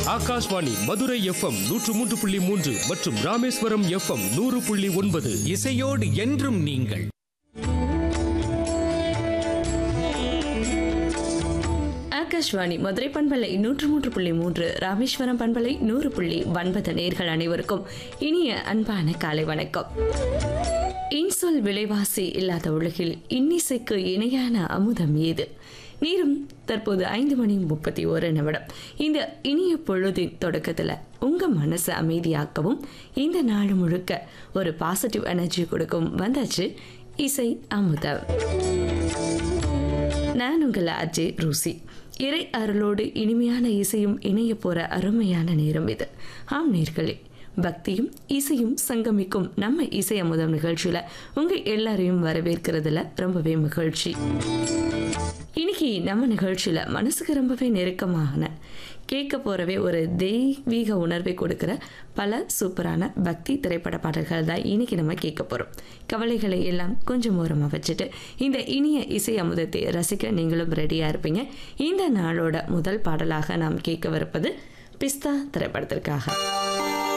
Akashvani Madurai FM நூற்று மூன்று புள்ளி மூன்று மற்றும் ராமேஸ்வரம் எஃப்எம் நூறு புள்ளி ஒன்பது இசையோடு என்றும் நீங்கள் ஆகாஷ்வாணி மதுரை பண்பலை நூற்று மூன்று புள்ளி மூன்று ராமேஸ்வரம் பண்பலை நூறு புள்ளி ஒன்பது நேர்கள் அனைவருக்கும் இனிய அன்பான காலை வணக்கம் இன்சொல் விலைவாசி இல்லாத உலகில் இன்னிசைக்கு இணையான அமுதம் ஏது நீரும் தற்போது ஐந்து மணி முப்பத்தி ஒரு நிமிடம் இந்த இனிய பொழுதின் தொடக்கத்தில் உங்கள் மனசை அமைதியாக்கவும் இந்த நாள் முழுக்க ஒரு பாசிட்டிவ் எனர்ஜி கொடுக்கும் வந்தாச்சு இசை அமுதம் நான் உங்கள் அஜய் ரூசி இறை அருளோடு இனிமையான இசையும் இணைய போற அருமையான நேரம் இது ஆம் நேர்களே பக்தியும் இசையும் சங்கமிக்கும் நம்ம இசை அமுதம் நிகழ்ச்சியில உங்க எல்லாரையும் வரவேற்கிறதுல ரொம்பவே மகிழ்ச்சி இன்னைக்கு நம்ம நிகழ்ச்சியில மனசுக்கு ரொம்பவே நெருக்கமான கேட்க போறவே ஒரு தெய்வீக உணர்வை கொடுக்கிற பல சூப்பரான பக்தி திரைப்பட பாடல்கள் தான் இன்னைக்கு நம்ம கேட்க போறோம் கவலைகளை எல்லாம் கொஞ்சம் ஓரமாக வச்சுட்டு இந்த இனிய இசை அமுதத்தை ரசிக்க நீங்களும் ரெடியா இருப்பீங்க இந்த நாளோட முதல் பாடலாக நாம் கேட்கவிருப்பது பிஸ்தா திரைப்படத்திற்காக